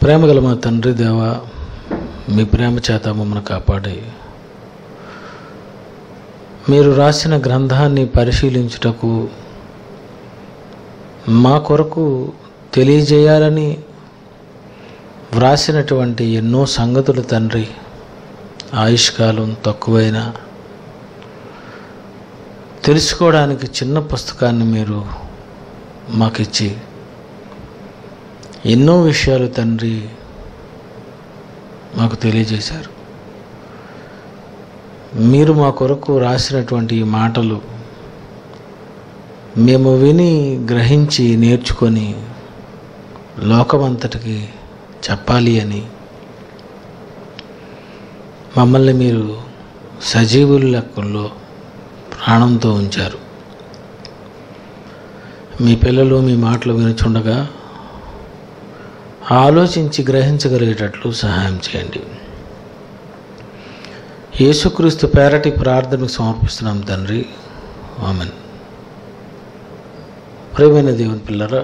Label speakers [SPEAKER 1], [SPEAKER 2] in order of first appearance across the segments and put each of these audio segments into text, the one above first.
[SPEAKER 1] ప్రేమగల మా తండ్రి దేవ మీ ప్రేమ చేత మమ్మల్ని కాపాడి మీరు రాసిన గ్రంథాన్ని పరిశీలించుటకు మా కొరకు తెలియజేయాలని వ్రాసినటువంటి ఎన్నో సంగతులు తండ్రి ఆయుష్కాలం తక్కువైన తెలుసుకోవడానికి చిన్న పుస్తకాన్ని మీరు మాకిచ్చి ఎన్నో విషయాలు తండ్రి మాకు తెలియజేశారు మీరు మా కొరకు రాసినటువంటి ఈ మాటలు మేము విని గ్రహించి నేర్చుకొని లోకమంతటికి చెప్పాలి అని మమ్మల్ని మీరు సజీవుల లెక్కల్లో ప్రాణంతో ఉంచారు మీ పిల్లలు మీ మాటలు వినుచుండగా ఆలోచించి గ్రహించగలిగేటట్లు సహాయం చేయండి యేసుక్రీస్తు పేరటి ప్రార్థనకు సమర్పిస్తున్నాం తండ్రి ఆమెన్ ప్రేమైన దేవుని పిల్లరా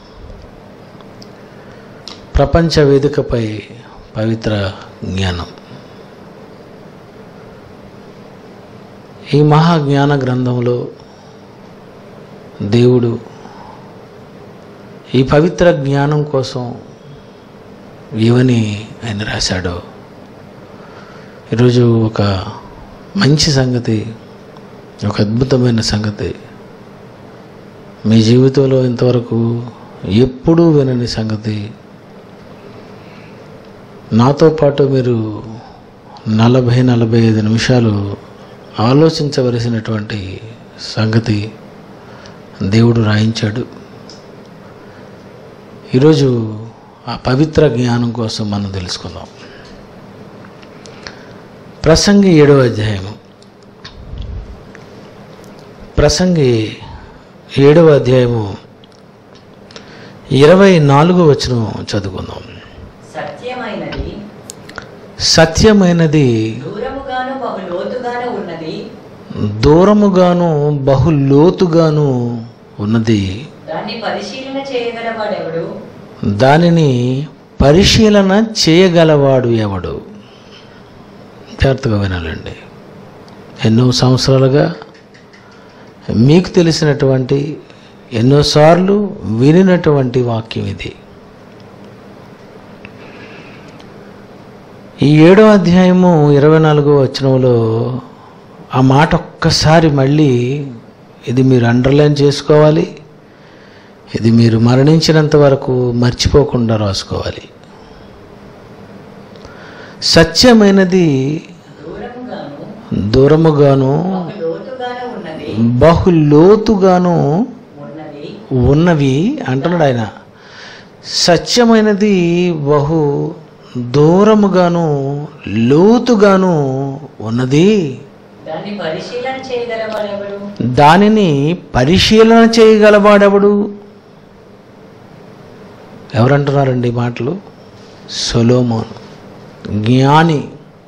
[SPEAKER 1] ప్రపంచ వేదికపై పవిత్ర జ్ఞానం ఈ మహాజ్ఞాన గ్రంథంలో దేవుడు ఈ పవిత్ర జ్ఞానం కోసం ఏమని ఆయన రాశాడో ఈరోజు ఒక మంచి సంగతి ఒక అద్భుతమైన సంగతి మీ జీవితంలో ఇంతవరకు ఎప్పుడూ వినని సంగతి నాతో పాటు మీరు నలభై నలభై ఐదు నిమిషాలు ఆలోచించవలసినటువంటి సంగతి దేవుడు రాయించాడు ఈరోజు ఆ పవిత్ర జ్ఞానం కోసం మనం తెలుసుకుందాం ప్రసంగి ఏడవ అధ్యాయము ప్రసంగి ఏడవ అధ్యాయము ఇరవై నాలుగు వచనం చదువుకుందాం
[SPEAKER 2] సత్యమైనది
[SPEAKER 1] సత్యమైనది
[SPEAKER 2] దూరముగాను బహు లోతుగాను ఉన్నది
[SPEAKER 1] దూరముగాను బహు లోతుగాను ఉన్నది
[SPEAKER 2] దాన్ని పరిశీలన చేయగలవాడెవడు
[SPEAKER 1] దానిని పరిశీలన చేయగలవాడు ఎవడు జాగ్రత్తగా వినాలండి ఎన్నో సంవత్సరాలుగా మీకు తెలిసినటువంటి ఎన్నోసార్లు వినినటువంటి వాక్యం ఇది ఈ ఏడో అధ్యాయము ఇరవై నాలుగో వచనంలో ఆ మాట ఒక్కసారి మళ్ళీ ఇది మీరు అండర్లైన్ చేసుకోవాలి ఇది మీరు మరణించినంత వరకు మర్చిపోకుండా రాసుకోవాలి సత్యమైనది
[SPEAKER 2] దూరముగాను
[SPEAKER 1] దూరముగాను
[SPEAKER 2] బహు లోతుగాను ఉన్నది
[SPEAKER 1] బహు లోతుగాను
[SPEAKER 2] ఉన్నది
[SPEAKER 1] ఉన్నవి అంటున్నాడు ఆయన సత్యమైనది బహు దూరముగాను లోతుగాను ఉన్నది
[SPEAKER 2] దాన్ని పరిశీలన చేయగలవాడెవడు
[SPEAKER 1] దానిని పరిశీలన చేయగలవాడెవడు ఎవరంటున్నారండి ఈ మాటలు సొలోమోన్ జ్ఞాని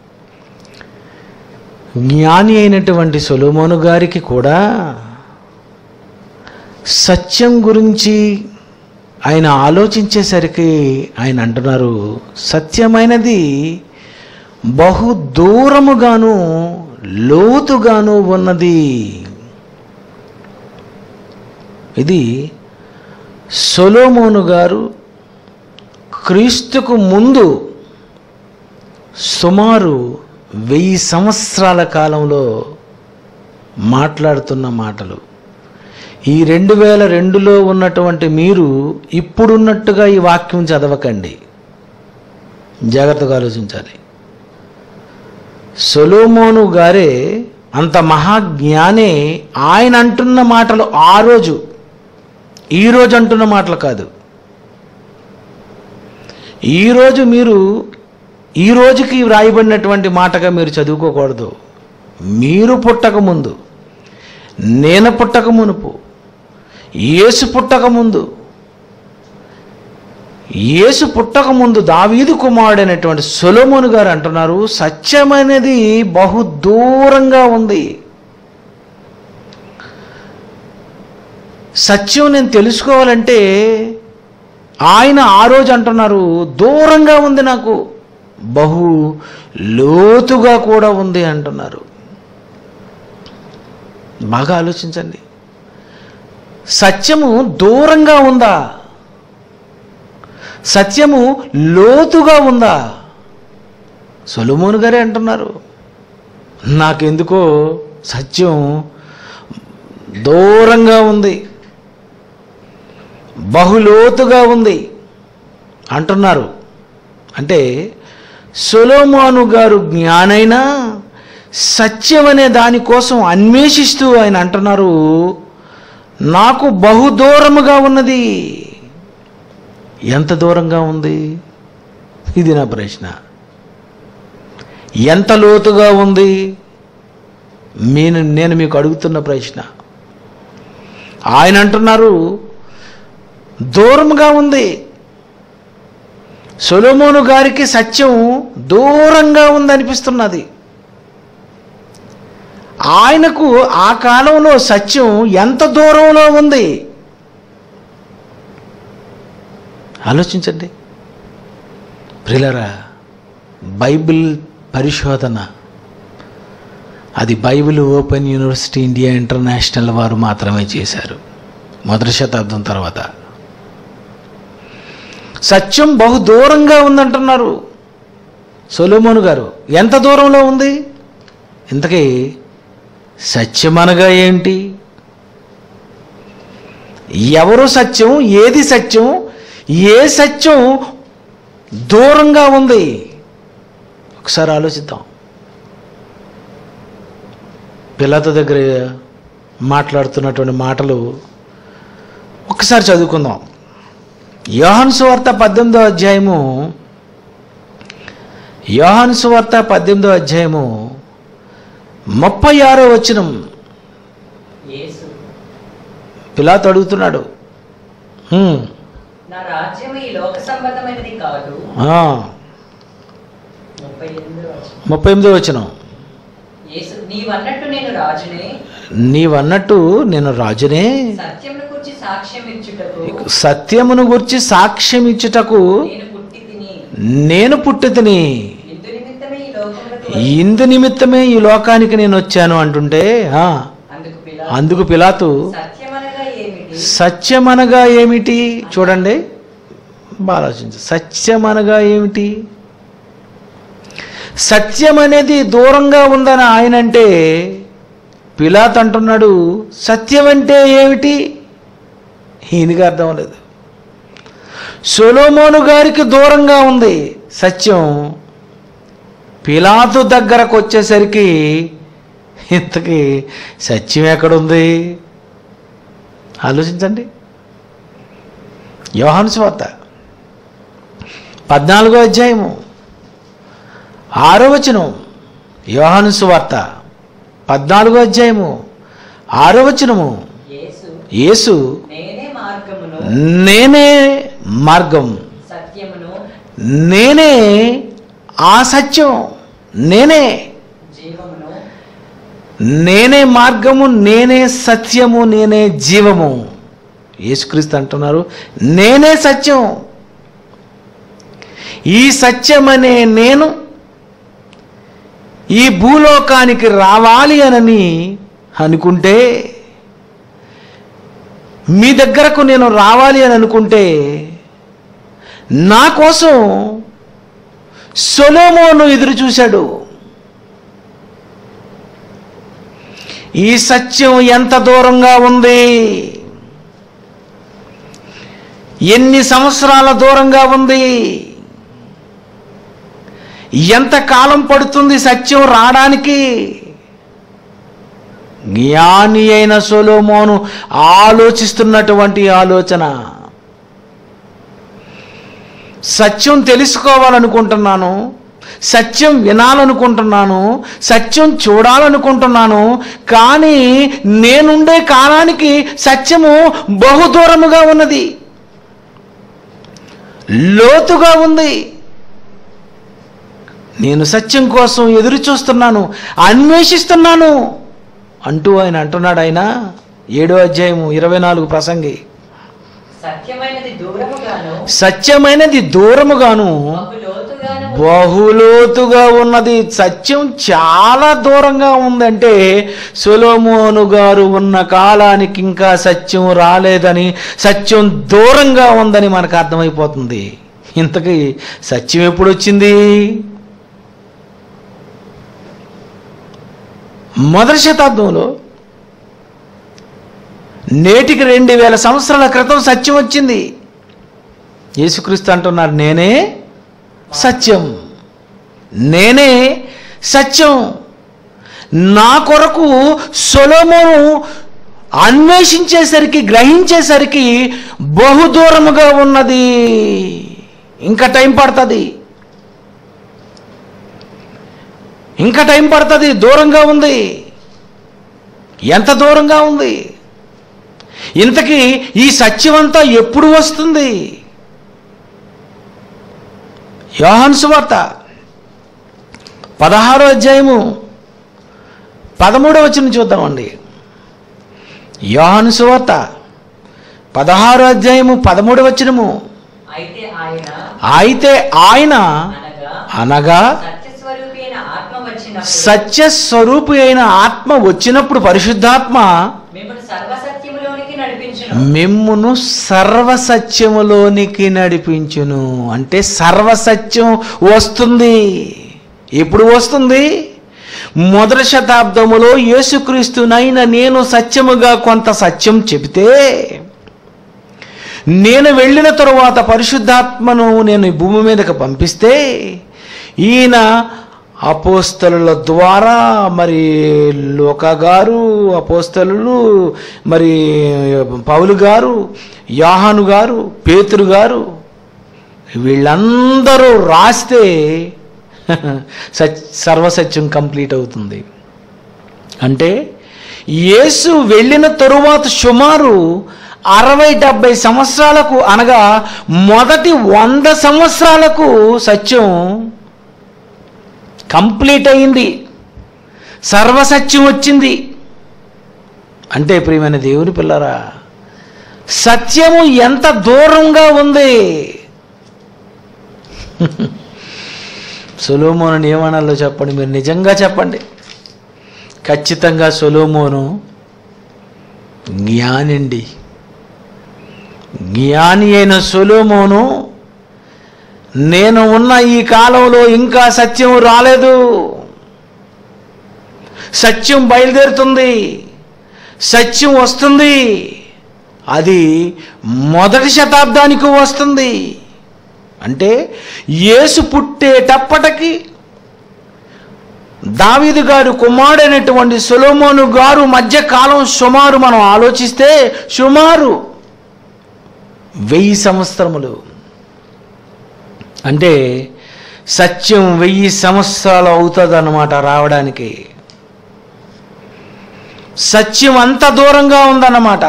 [SPEAKER 1] జ్ఞాని అయినటువంటి సొలోమోను గారికి కూడా సత్యం గురించి ఆయన ఆలోచించేసరికి ఆయన అంటున్నారు సత్యమైనది బహు దూరముగాను లోతుగాను ఉన్నది ఇది సొలోమోను గారు క్రీస్తుకు ముందు సుమారు వెయ్యి సంవత్సరాల కాలంలో మాట్లాడుతున్న మాటలు ఈ రెండు వేల రెండులో ఉన్నటువంటి మీరు ఇప్పుడున్నట్టుగా ఈ వాక్యం చదవకండి జాగ్రత్తగా ఆలోచించాలి సొలోమోను గారే అంత మహాజ్ఞానే ఆయన అంటున్న మాటలు ఆ రోజు ఈ రోజు అంటున్న మాటలు కాదు ఈరోజు మీరు ఈ రోజుకి వ్రాయబడినటువంటి మాటగా మీరు చదువుకోకూడదు మీరు పుట్టక ముందు నేను పుట్టక మునుపు యేసు పుట్టక ముందు యేసు పుట్టక ముందు దావీదు కుమారుడైనటువంటి సొలొమోను గారు అంటున్నారు సత్యమైనది బహు దూరంగా ఉంది సత్యం నేను తెలుసుకోవాలంటే ఆయన ఆ రోజు అంటున్నారు దూరంగా ఉంది నాకు బహు లోతుగా కూడా ఉంది అంటున్నారు బాగా ఆలోచించండి సత్యము దూరంగా ఉందా సత్యము లోతుగా ఉందా సొలమోను గారే అంటున్నారు నాకెందుకో సత్యం దూరంగా ఉంది బహులోతుగా ఉంది అంటున్నారు అంటే సొలోమోను గారు జ్ఞానైనా సత్యం అనే దానికోసం అన్వేషిస్తూ ఆయన అంటున్నారు నాకు బహుదూరముగా ఉన్నది ఎంత దూరంగా ఉంది ఇది నా ప్రశ్న ఎంత లోతుగా ఉంది నేను నేను మీకు అడుగుతున్న ప్రశ్న ఆయన అంటున్నారు దూరంగా ఉంది సొలొమోను గారికి సత్యం దూరంగా ఉందనిపిస్తున్నది ఆయనకు ఆ కాలంలో సత్యం ఎంత దూరంలో ఉంది ఆలోచించండి ప్రిలరా బైబిల్ పరిశోధన అది Bible open university India international వారు మాత్రమే చేశారు మొదటి శతాబ్దం తర్వాత సత్యం బహు దూరంగా ఉందంటున్నారు సొలోమోను గారు ఎంత దూరంలో ఉంది ఇంతకీ సత్యం అనగా ఏంటి ఎవరు సత్యం ఏది సత్యం ఏ సత్యం దూరంగా ఉంది ఒకసారి ఆలోచిద్దాం పిల్లత దగ్గర మాట్లాడుతున్నటువంటి మాటలు ఒకసారి చదువుకుందాం యోహాను సువార్త పద్దెనిమిదో అధ్యాయము యోహాను సువార్త పద్దెనిమిదో అధ్యాయము ముప్పై ఆరో వచనం
[SPEAKER 2] యేసు
[SPEAKER 1] పిలాతు అడుగుతున్నాడు "హ్మ్,
[SPEAKER 2] నా రాజ్యం ఈ లోక సంబంధమైనది కాదు
[SPEAKER 1] ఆ,
[SPEAKER 2] ముప్పై ఎనిమిది
[SPEAKER 1] ముప్పై ఎనిమిదో వచనం
[SPEAKER 2] యేసు నీవన్నట్టు నేను రాజునే
[SPEAKER 1] నీవన్నట్టు నేను రాజునే
[SPEAKER 2] సత్యమును గురించి సాక్ష్యం ఇచ్చుటకు
[SPEAKER 1] సత్యమును గురించి సాక్ష్యం ఇచ్చుటకు
[SPEAKER 2] నేను పుట్టి తిని
[SPEAKER 1] నేను పుట్టి తిని
[SPEAKER 2] ఇందు నిమిత్తమే ఈ లోకములకు
[SPEAKER 1] ఇందు నిమిత్తమే ఈ లోకానికి నేను వచ్చాను అంటుంటే ఆ,
[SPEAKER 2] అందుకు పిలా
[SPEAKER 1] అందుకు పిలాతు
[SPEAKER 2] సత్యమనగా ఏమిటి
[SPEAKER 1] సత్యమనగా ఏమిటి చూడండి బాగా ఆలోచించు సత్యమనగా ఏమిటి సత్యం అనేది దూరంగా ఉందని ఆయన అంటే పిలాత్ అంటున్నాడు సత్యం అంటే ఏమిటి ఈయనకి అర్థం లేదు సొలోమోను గారికి దూరంగా ఉంది సత్యం పిలాతు దగ్గరకు వచ్చేసరికి ఇంతకీ సత్యం ఎక్కడుంది ఆలోచించండి యోహాను స్వార్త పద్నాలుగో అధ్యాయము ఆరో వచనం యోహాను సువార్త పద్నాలుగో అధ్యాయము ఆరో వచనము
[SPEAKER 2] యేసు
[SPEAKER 1] యేసు
[SPEAKER 2] నేనే మార్గమును
[SPEAKER 1] నేనే మార్గం
[SPEAKER 2] సత్యమును
[SPEAKER 1] నేనే ఆ సత్యం నేనే
[SPEAKER 2] జీవమును
[SPEAKER 1] నేనే మార్గము నేనే సత్యము నేనే జీవము యేసుక్రీస్తు అంటున్నారు నేనే సత్యం ఈ సత్యమనే నేను ఈ భూలోకానికి రావాలి అనని అనుకుంటే మీ దగ్గరకు నేను రావాలి అని అనుకుంటే నా కోసం సొలోమోను ఎదురు చూశాడు ఈ సత్యం ఎంత దూరంగా ఉంది ఎన్ని సంవత్సరాల దూరంగా ఉంది ఎంత కాలం పడుతుంది సత్యం రావడానికి జ్ఞాని అయిన సొలోమోను ఆలోచిస్తున్నటువంటి ఆలోచన సత్యం తెలుసుకోవాలనుకుంటున్నాను సత్యం వినాలనుకుంటున్నాను సత్యం చూడాలనుకుంటున్నాను కానీ నేనుండే కాలానికి సత్యము బహుదూరముగా ఉన్నది లోతుగా ఉంది నేను సత్యం కోసం ఎదురు చూస్తున్నాను అన్వేషిస్తున్నాను అంటూ ఆయన అంటున్నాడు ఆయన ఏడో అధ్యాయము ఇరవై నాలుగు ప్రసంగి
[SPEAKER 2] సత్యమైనది దూరముగాను
[SPEAKER 1] సత్యమైనది దూరముగాను
[SPEAKER 2] బహు లోతుగాను
[SPEAKER 1] బహులోతుగా ఉన్నది సత్యం చాలా దూరంగా ఉందంటే సొలోమోను గారు ఉన్న కాలానికి ఇంకా సత్యం రాలేదని సత్యం దూరంగా ఉందని మనకు అర్థమైపోతుంది ఇంతకీ సత్యం ఎప్పుడు వచ్చింది మొదటి శతాబ్దంలో నేటికి రెండు వేల సంవత్సరాల క్రితం సత్యం వచ్చింది యేసుక్రీస్తు అంటున్నారు నేనే సత్యం నేనే సత్యం నా కొరకు సొలొమోను అన్వేషించేసరికి గ్రహించేసరికి బహుదూరముగా ఉన్నది ఇంకా టైం పడుతుంది ఇంకా టైం పడుతుంది దూరంగా ఉంది ఎంత దూరంగా ఉంది ఇంతకీ ఈ సత్యమంతా ఎప్పుడు వస్తుంది యోహాను సువార్త పదహారో అధ్యాయము పదమూడవ వచ్చిన చూద్దామండి యోహాను సువార్త పదహారో అధ్యాయము పదమూడవ వచనము
[SPEAKER 2] అయితే ఆయన
[SPEAKER 1] అయితే ఆయన
[SPEAKER 2] అనగా
[SPEAKER 1] అనగా
[SPEAKER 2] సత్యస్వరూపి అయిన ఆత్మ వచ్చినప్పుడు
[SPEAKER 1] సత్య స్వరూపి అయిన ఆత్మ వచ్చినప్పుడు పరిశుద్ధాత్మ
[SPEAKER 2] మిమ్మల్ని సర్వసత్యములోనికి నడిపించును
[SPEAKER 1] మిమ్మును సర్వసత్యములోనికి నడిపించును అంటే సర్వసత్యం వస్తుంది ఎప్పుడు వస్తుంది మొదటి శతాబ్దములో యేసుక్రీస్తునైన నేను సత్యముగా కొంత సత్యం చెబితే నేను వెళ్ళిన తరువాత పరిశుద్ధాత్మను నేను ఈ భూమి మీదకి పంపిస్తే ఈయన అపోస్తలుల ద్వారా మరి లోక గారు అపోస్తలు మరి పౌలు గారు యాహాను గారు పేతురు గారు వీళ్ళందరూ రాస్తే సచ్ సర్వసత్యం కంప్లీట్ అవుతుంది అంటే యేసు వెళ్ళిన తరువాత సుమారు అరవై డెబ్బై సంవత్సరాలకు అనగా మొదటి వంద సంవత్సరాలకు సత్యం కంప్లీట్ అయింది సర్వసత్యం వచ్చింది అంటే ప్రియమైన దేవుని పిల్లరా సత్యము ఎంత దూరంగా ఉంది సొలోమోను ఏమనాలో చెప్పండి మీరు నిజంగా చెప్పండి ఖచ్చితంగా సొలోమోను జ్ఞానండి జ్ఞాని అయిన సొలోమోను నేను ఉన్న ఈ కాలంలో ఇంకా సత్యం రాలేదు సత్యం బయలుదేరుతుంది సత్యం వస్తుంది అది మొదటి శతాబ్దానికి వస్తుంది అంటే యేసు పుట్టేటప్పటికి దావీదు గారు కుమారుడైనటువంటి సొలోమోను గారు మధ్య కాలం సుమారు మనం ఆలోచిస్తే సుమారు వెయ్యి సంవత్సరములు అంటే సత్యం వెయ్యి సంవత్సరాలు అవుతుంది రావడానికి సత్యం అంత దూరంగా ఉందన్నమాట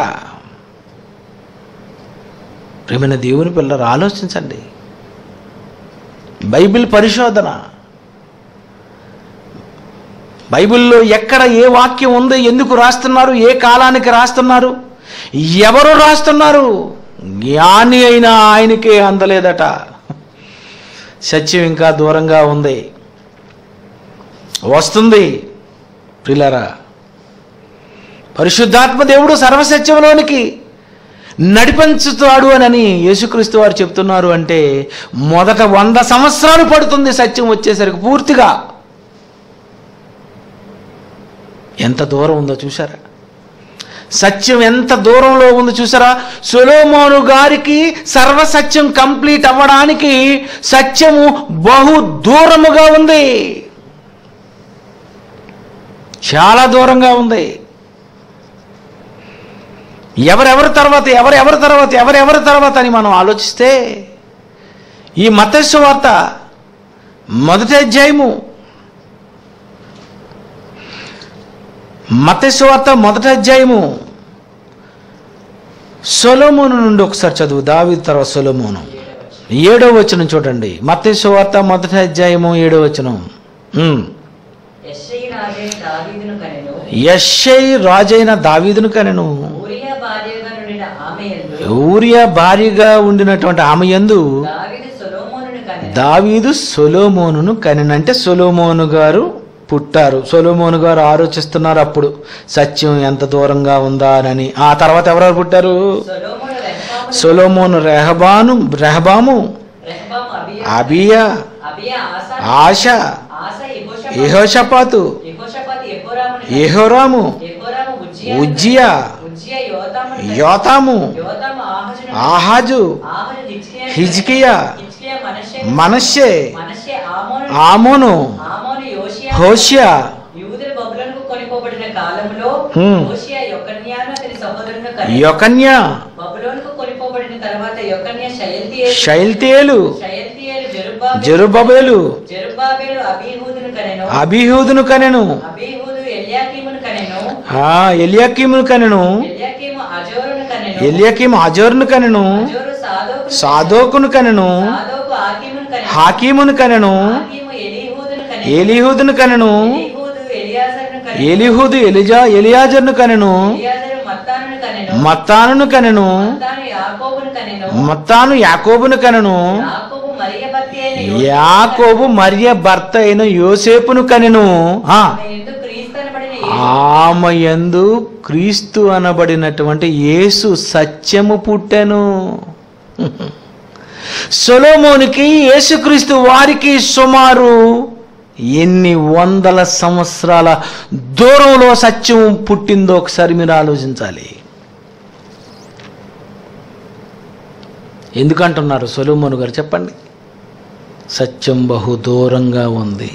[SPEAKER 1] ప్రేమైన దేవుని పిల్లలు ఆలోచించండి బైబిల్ పరిశోధన బైబిల్లో ఎక్కడ ఏ వాక్యం ఉంది ఎందుకు రాస్తున్నారు ఏ కాలానికి రాస్తున్నారు ఎవరు రాస్తున్నారు జ్ఞాని అయిన ఆయనకే అందలేదట సత్యం ఇంకా దూరంగా ఉంది వస్తుంది ప్రిలరా పరిశుద్ధాత్మ దేవుడు సర్వసత్యంలోనికి నడిపించుతాడు అని యేసుక్రీస్తు వారు చెప్తున్నారు అంటే మొదట వంద సంవత్సరాలు పడుతుంది సత్యం వచ్చేసరికి పూర్తిగా ఎంత దూరం ఉందో చూసారా సత్యం ఎంత దూరంలో ఉందో చూసారా సొలోమోను గారికి సర్వసత్యం కంప్లీట్ అవ్వడానికి సత్యము బహు దూరముగా ఉంది చాలా దూరంగా ఉంది ఎవరెవరి తర్వాత ఎవరెవరి తర్వాత ఎవరెవరి తర్వాత అని మనం ఆలోచిస్తే ఈ మతస్సు వార్త మొదటి అధ్యాయము మతస్సు వార్త మొదటి అధ్యాయము సొలోమోను నుండి ఒకసారి చదువు దావి తర్వాత సొలోమోను ఏడో వచనం చూడండి మతస్సు వార్త మొదటి అధ్యాయము ఏడో వచనం ఉమ్.
[SPEAKER 2] యెషయి రాజే దావీదును కనెను
[SPEAKER 1] యెషై రాజైన దావీదును కనెను
[SPEAKER 2] ఊరియా భార్యగా నుండిన ఆమె యందు
[SPEAKER 1] ఊరియా భార్యగా ఉండినటువంటి ఆమె యందు
[SPEAKER 2] దావీదు సొలొమోనుని కనెను
[SPEAKER 1] దావీదు సొలోమోనును కనినంటే సొలోమోను గారు పుట్టారు సొలోమోను గారు ఆలోచిస్తున్నారు అప్పుడు సత్యం ఎంత దూరంగా ఉందా అని ఆ తర్వాత ఎవరెవరు పుట్టారు
[SPEAKER 2] సొలొమోను రెహబాము
[SPEAKER 1] సొలోమోను రెహబాను రెహబాము
[SPEAKER 2] రెహబాము అబియా
[SPEAKER 1] అబియా
[SPEAKER 2] అబియా ఆసా
[SPEAKER 1] ఆశ
[SPEAKER 2] ఆస యెహోషాపాతు
[SPEAKER 1] యెహోషపాతు
[SPEAKER 2] యెహోషాపాతు యెహోరాముని కనెను.
[SPEAKER 1] యెహోరాము
[SPEAKER 2] యెహోరాము ఉజ్జియా
[SPEAKER 1] ఉజ్జియా
[SPEAKER 2] ఉజ్జియా యోతాముని కనెను.
[SPEAKER 1] యోతాము
[SPEAKER 2] యోతాము ఆహాజుని కనెను.
[SPEAKER 1] ఆహాజు
[SPEAKER 2] ఆహాజు హిజ్కియాని
[SPEAKER 1] హిజ్కియా
[SPEAKER 2] కనెను. హిజ్కియా మనష్షే
[SPEAKER 1] మనష్షే
[SPEAKER 2] మనష్షే ఆమోను
[SPEAKER 1] ఆమోను
[SPEAKER 2] ఆమోను యోషియా
[SPEAKER 1] హోషియా
[SPEAKER 2] యూదులు బబులకు కొనిపోబడిన కాలంలో
[SPEAKER 1] హ్మ్.
[SPEAKER 2] హోషియా యొకన్యాను అతని సహోదరుని కనెను.
[SPEAKER 1] యొకన్య
[SPEAKER 2] బబులోనుకు కొనిపోబడిన తర్వాత యొకన్య షయల్తీయేలు
[SPEAKER 1] శైల్తేలు
[SPEAKER 2] షయల్తీయేలు జెరుబ్బాబెలు
[SPEAKER 1] జెరుబబేలు
[SPEAKER 2] జెరుబ్బాబెలు అబీహూదును కనెను
[SPEAKER 1] అభిహూదును కనెను
[SPEAKER 2] అబీహూదు ఎల్యాకీమును కనెను
[SPEAKER 1] ఆ ఎలియాకీమును కనెను
[SPEAKER 2] ఎల్యాకీము అజోరును కనెను
[SPEAKER 1] ఎలియాకీము అజోరును కనెను
[SPEAKER 2] అజోరు సాదోకును
[SPEAKER 1] సాదోకును కనెను
[SPEAKER 2] సాదోకు ఆకీమును కనెను
[SPEAKER 1] హాకీమును కనెను
[SPEAKER 2] ఆకీము ఎలీహూదును కనెను
[SPEAKER 1] ఏలీహూదును కనెను
[SPEAKER 2] ఎలీహూదు ఎలియాజరును కనెను
[SPEAKER 1] ఏలీహూదు ఎలిజా ఎలియాజరును కనెను
[SPEAKER 2] ఎలియాజరు మత్తానును కనెను
[SPEAKER 1] మత్తానును కనెను
[SPEAKER 2] మత్తాను యాకోబును కనెను
[SPEAKER 1] మత్తాను యాకోబును కనెను
[SPEAKER 2] యాకోబు మరియ భర్త అయిన యోసేపును
[SPEAKER 1] యాకోబు మరియ భర్త అయిన యోసేపును కనెను ఆ
[SPEAKER 2] ఆమె యందు క్రీస్తు అనబడిన యేసు
[SPEAKER 1] ఆమె యందు క్రీస్తు అనబడినటువంటి యేసు సత్యము పుట్టెను సొలోమోనికి యేసుక్రీస్తు వారికి సుమారు ఎన్ని వందల సంవత్సరాల దూరంలో సత్యం పుట్టిందో ఒకసారి మీరు ఆలోచించాలి ఎందుకంటున్నారు సొలోమోను గారు చెప్పండి సత్యం బహు దూరంగా ఉంది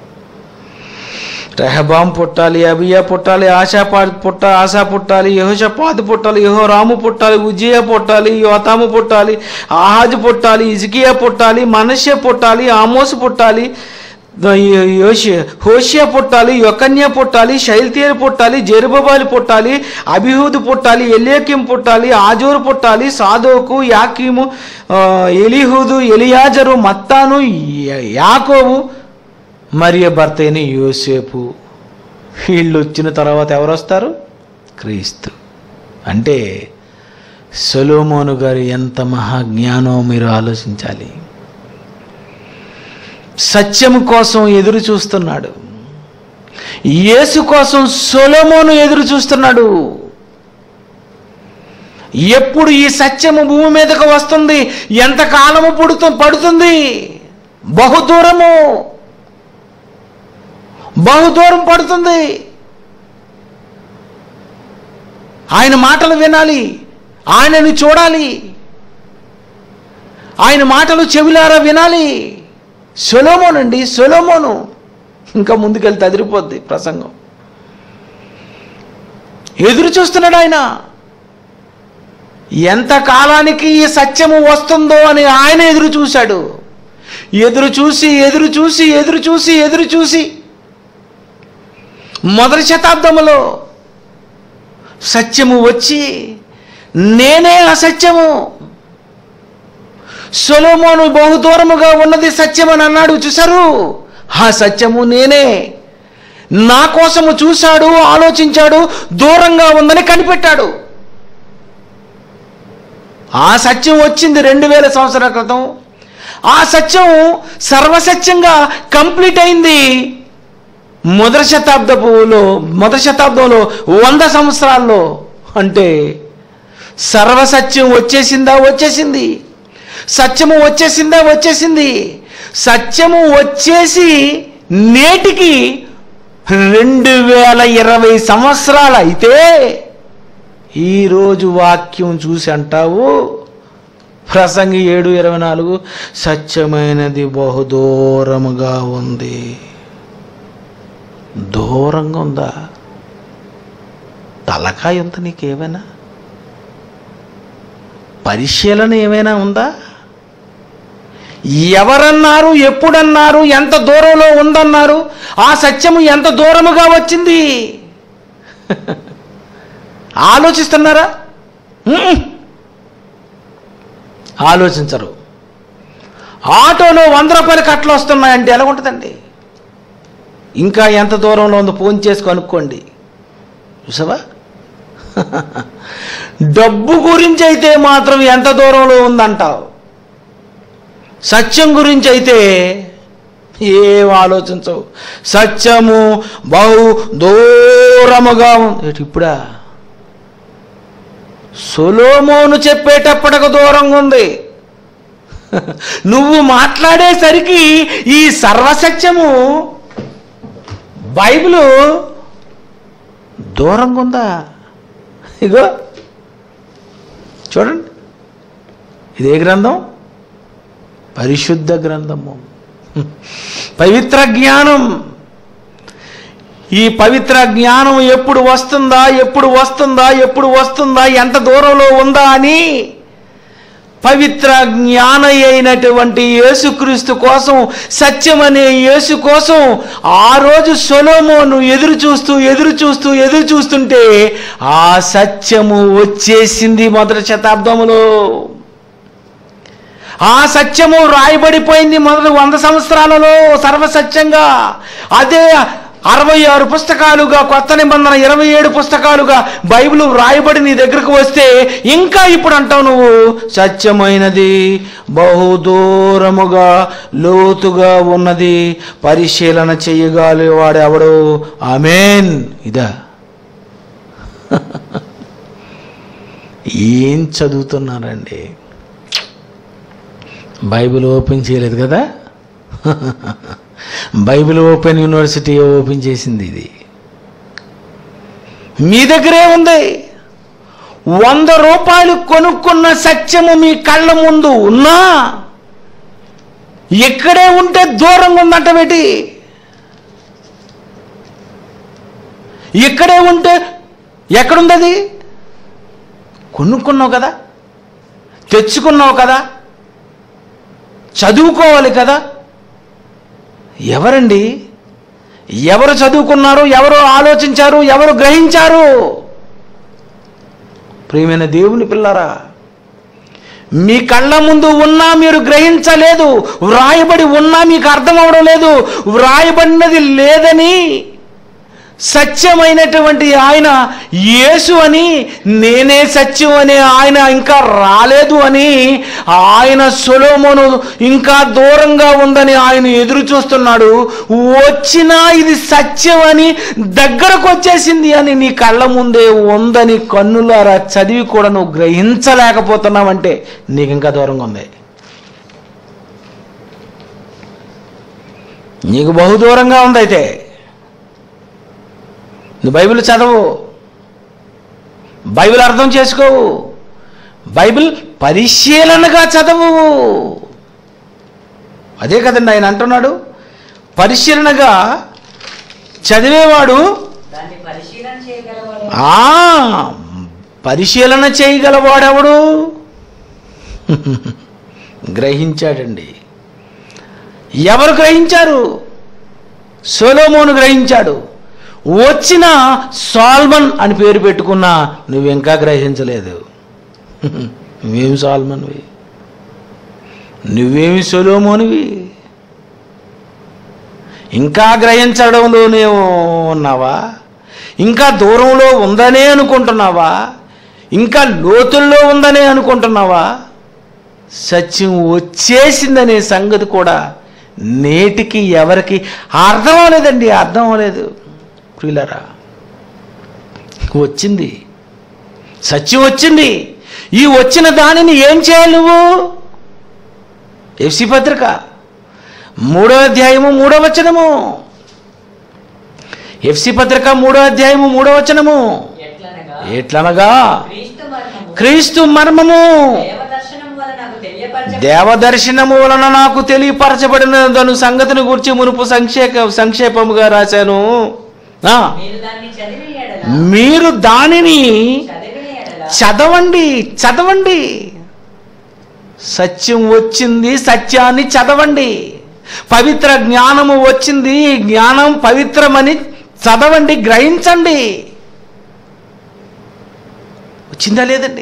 [SPEAKER 1] రెహబాం పుట్టాలి అబియా పుట్టాలి ఆశా పా- పుట్ట ఆశా పుట్టాలి యహోషపాదు పుట్టాలి యహో రాము పుట్టాలి ఉజ్జియా పుట్టాలి యోతాము పుట్టాలి ఆహాజు పుట్టాలి ఇజికియా పుట్టాలి మనష్య పుట్టాలి ఆమోసు పుట్టాలి ద- యో- యోషి హోషియా పుట్టాలి యొకన్య పుట్టాలి శైల్తీయలు పుట్టాలి జెరుబబాలి పుట్టాలి అభిహూదు పుట్టాలి ఎలియకిం పుట్టాలి ఆజోరు పుట్టాలి సాదోకు యాకీము ఆ, ఎలిహూదు ఎలియాజరు మత్తాను యా- యాకోబు మరియ భర్త అయిన యోసేపు వీళ్ళు వచ్చిన తర్వాత ఎవరు వస్తారు క్రీస్తు అంటే సొలోమోను గారు ఎంత మహాజ్ఞానో మీరు ఆలోచించాలి సత్యము కోసం ఎదురు చూస్తున్నాడు యేసు కోసం సొలోమోను ఎదురు చూస్తున్నాడు ఎప్పుడు ఈ సత్యము భూమి మీదకు వస్తుంది ఎంత కాలము పుడుతూ పడుతుంది బహుదూరము బహుదూరం పడుతుంది ఆయన మాటలు వినాలి ఆయనని చూడాలి ఆయన మాటలు చెవిలారా వినాలి సొలోమోనండి సొలోమోను ఇంకా ముందుకెళ్తే అదిరిపోద్ది ప్రసంగం ఎదురు చూస్తున్నాడు ఆయన ఎంత కాలానికి ఈ సత్యము వస్తుందో అని ఆయన ఎదురు చూశాడు ఎదురు చూసి ఎదురు చూసి ఎదురు చూసి ఎదురు చూసి మొదటి శతాబ్దములో సత్యము వచ్చి నేనే అసత్యము సొలోమోను బహుదూరముగా ఉన్నది సత్యం అని అన్నాడు చూశారు ఆ సత్యము నేనే నా కోసము చూశాడు ఆలోచించాడు దూరంగా ఉందని కనిపెట్టాడు ఆ సత్యం వచ్చింది రెండు వేల సంవత్సరాల క్రితం ఆ సత్యం సర్వసత్యంగా కంప్లీట్ అయింది మొదటి శతాబ్దపులో మొదటి శతాబ్దంలో వంద సంవత్సరాల్లో అంటే సర్వసత్యం వచ్చేసిందా వచ్చేసింది సత్యము వచ్చేసిందా వచ్చేసింది సత్యము వచ్చేసి నేటికి రెండు వేల ఇరవై సంవత్సరాలు అయితే ఈరోజు వాక్యం చూసి అంటావు ప్రసంగి ఏడు ఇరవై నాలుగు సత్యమైనది బహుదూరముగా ఉంది దూరంగా ఉందా తలకాయ ఉందా నీకేమైనా పరిశీలన ఏమైనా ఉందా ఎవరన్నారు ఎప్పుడన్నారు ఎంత దూరంలో ఉందన్నారు ఆ సత్యము ఎంత దూరముగా వచ్చింది ఆలోచిస్తున్నారా ఉమ్మ్. ఆలోచించరు ఆటోలో వంద రూపాయల కట్టలు వస్తున్నాయంటే ఎలా ఉంటుందండి ఇంకా ఎంత దూరంలో ఉందో ఫోన్ చేసి కనుక్కోండి చూసావా డబ్బు గురించి అయితే మాత్రం ఎంత దూరంలో ఉందంటావు సత్యం గురించి అయితే ఏం ఆలోచించవు సత్యము బహు దూరముగా ఉంది ఏటి ఇప్పుడా సొలోమోను చెప్పేటప్పటికి దూరంగా ఉంది నువ్వు మాట్లాడేసరికి ఈ సర్వసత్యము బైబిలు దూరంగా ఉందా ఇగో చూడండి ఇదే గ్రంథం పరిశుద్ధ గ్రంథము పవిత్ర జ్ఞానం ఈ పవిత్ర జ్ఞానం ఎప్పుడు వస్తుందా ఎప్పుడు వస్తుందా ఎప్పుడు వస్తుందా ఎంత దూరంలో ఉందా అని పవిత్ర జ్ఞాన అయినటువంటి యేసుక్రీస్తు కోసం సత్యమనే యేసు కోసం ఆ రోజు సొలోమోను ఎదురు చూస్తూ ఎదురు చూస్తూ ఎదురు చూస్తుంటే ఆ సత్యము వచ్చేసింది మొదటి శతాబ్దములో ఆ సత్యము రాయబడిపోయింది మొదటి వంద సంవత్సరాలలో సర్వసత్యంగా అదే అరవై ఆరు పుస్తకాలుగా కొత్త నిబంధన ఇరవై ఏడు పుస్తకాలుగా బైబిల్ రాయబడి నీ దగ్గరకు వస్తే ఇంకా ఇప్పుడు అంటావు నువ్వు సత్యమైనది బహుదూరముగా లోతుగా ఉన్నది పరిశీలన చేయగాలి వాడు ఎవడు ఆమెన్ ఇదా ఏం చదువుతున్నారండి బైబిల్ ఓపెన్ చేయలేదు కదా బైబిల్ ఓపెన్ యూనివర్సిటీ ఓపెన్ చేసింది ఇది మీ దగ్గరే ఉంది వంద రూపాయలు కొనుక్కున్న సత్యము మీ కళ్ళ ముందు ఉన్నా ఇక్కడే ఉంటే దూరంగా ఉందంట బేటి ఇక్కడే ఉంటే ఎక్కడుంది అది కొనుక్కున్నావు కదా తెచ్చుకున్నావు కదా చదువుకోవాలి కదా ఎవరండి ఎవరు చదువుకున్నారు ఎవరు ఆలోచించారు ఎవరు గ్రహించారు ప్రియమైన దేవుని పిల్లరా మీ కళ్ళ ముందు ఉన్నా మీరు గ్రహించలేదు వ్రాయబడి ఉన్నా మీకు అర్థం అవడం లేదు వ్రాయబడినది లేదని సత్యమైనటువంటి ఆయన యేసు అని నేనే సత్యం అనే ఆయన ఇంకా రాలేదు అని ఆయన సొలోమోను ఇంకా దూరంగా ఉందని ఆయన ఎదురు చూస్తున్నాడు వచ్చినా ఇది సత్యం అని దగ్గరకు వచ్చేసింది అని నీ కళ్ళ ముందే ఉందని కన్నులారా చదివి కూడా నువ్వు గ్రహించలేకపోతున్నావంటే నీకు ఇంకా దూరంగా ఉంది నీకు బహు దూరంగా ఉంది అయితే నువ్వు బైబిల్ చదవు బైబిల్ అర్థం చేసుకోవు బైబిల్ పరిశీలనగా చదవు అదే కదండి ఆయన అంటున్నాడు పరిశీలనగా చదివేవాడు
[SPEAKER 2] దాన్ని పరిశీలన చేయగలవాడు
[SPEAKER 1] ఆ పరిశీలన చేయగలవాడెవడు గ్రహించాడండి ఎవరు గ్రహించారు సొలోమోను గ్రహించాడు వచ్చిన సాల్మన్ అని పేరు పెట్టుకున్నా నువ్వు ఇంకా గ్రహించలేదు నువ్వేమి సాల్మన్వి నువ్వేమి సొలోమోనివి ఇంకా గ్రహించడంలోనే ఉన్నావా ఇంకా దూరంలో ఉందనే అనుకుంటున్నావా ఇంకా లోతుల్లో ఉందనే అనుకుంటున్నావా సత్యం వచ్చేసిందనే సంగతి కూడా నేటికి ఎవరికి అర్థం అవ్వలేదండి అర్థం అవ్వలేదు ప్రియులరా వచ్చింది సత్యం వచ్చింది ఈ వచ్చిన దానిని ఏం చేయాలి నువ్వు ఎఫ్సి పత్రిక మూడో అధ్యాయము మూడో వచనము ఎఫ్సి పత్రిక మూడో అధ్యాయము మూడో వచనము
[SPEAKER 2] ఎట్లనగా
[SPEAKER 1] ఎట్లనగా
[SPEAKER 2] క్రీస్తు మరణము
[SPEAKER 1] క్రీస్తు మర్మము
[SPEAKER 2] దేవదర్శనం వల్ల నాకు తెలియపరచ
[SPEAKER 1] దేవదర్శనము వలన నాకు తెలియపరచబడిన దాని సంగతిని గురించి మునుపు సంక్షేప సంక్షేపముగా రాశాను ఆ,
[SPEAKER 2] మీరు దాన్ని చదివి ఎడల
[SPEAKER 1] మీరు దానిని
[SPEAKER 2] చదివిన ఎడల
[SPEAKER 1] చదవండి చదవండి సత్యం వచ్చింది సత్యాన్ని చదవండి పవిత్ర జ్ఞానము వచ్చింది ఈ జ్ఞానం పవిత్రమని చదవండి గ్రహించండి వచ్చిందా లేదండి